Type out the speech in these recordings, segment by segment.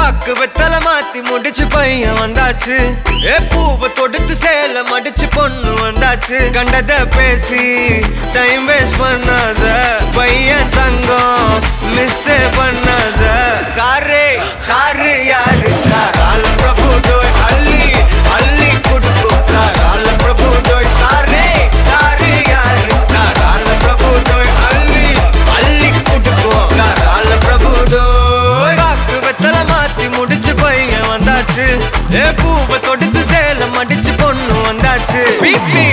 பாக்கு வெத்தல மாத்தி முடிச்சு பையன் வந்தாச்சு ஏ பூவை தொடுத்து சேல மடிச்சு பொண்ணு வந்தாச்சு கண்டத பேசி டைம் வேஸ்ட் பண்ணாத பையன் தங்கம் மிஸ் பண்ணாத சாரே சாரு யாரு கால பிரபு டோய் அள்ளி அள்ளி குடுக்கும் கால பிரபு டோய் சாரே சாரு யாரு கால பிரபு டோய் அள்ளி அள்ளி குடுக்கும் கால பிரபு டோய் பாக்கு வெத்தல மாத்தி முடிச்சு பையன் வந்தாச்சு ஏ பூவை தொடுத்து சேல மடிச்சு பொண்ணு வந்தாச்சு பிபி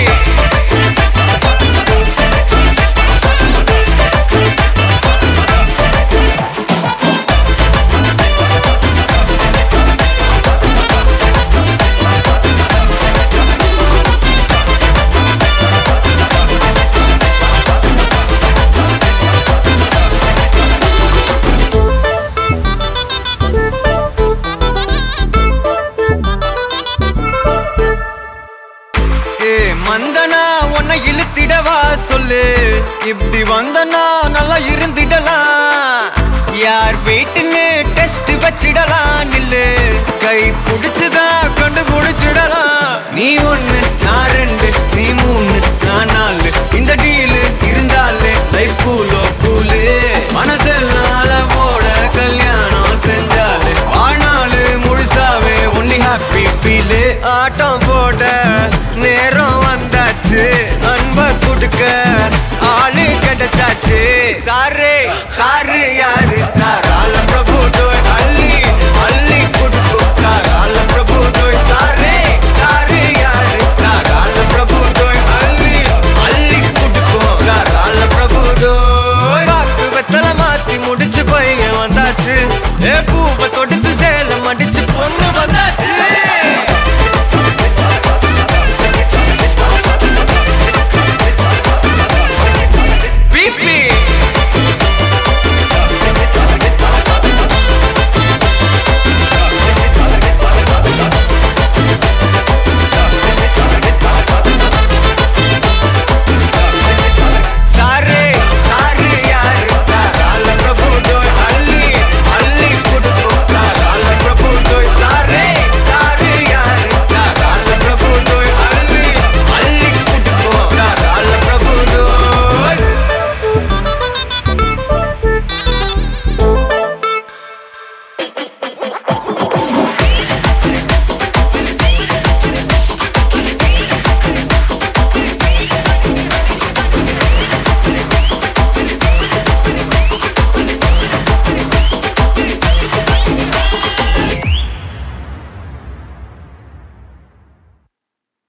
ஏ மந்தனா உன்னை இழுத்திடவா சொல்லு இப்படி வந்தனா நல்லா இருந்திடலாம் யார் வெயிட்னு டெஸ்ட் வச்சிடலாம் நில்லு கை பிடிச்சுதா கண்டு முடிச்சிடலாம் நீ ஒண்ணு நான் ரெண்டு நீ மூணு நான் நாலு இந்த டீலு இருந்தாலே லைஃப் கூலோ கூலு மனசெல்லாம் அளவோட கல்யாணம் செஞ்சாலே ஆனாலு முழுசாவே ஒன்லி ஹாப்பி ஃபீலு ஆட்டம் போட நேரம் வந்தாச்சு அன்ப கொடுக்க ஆளு கிடைச்சாச்சு சாரு சாரு யாரு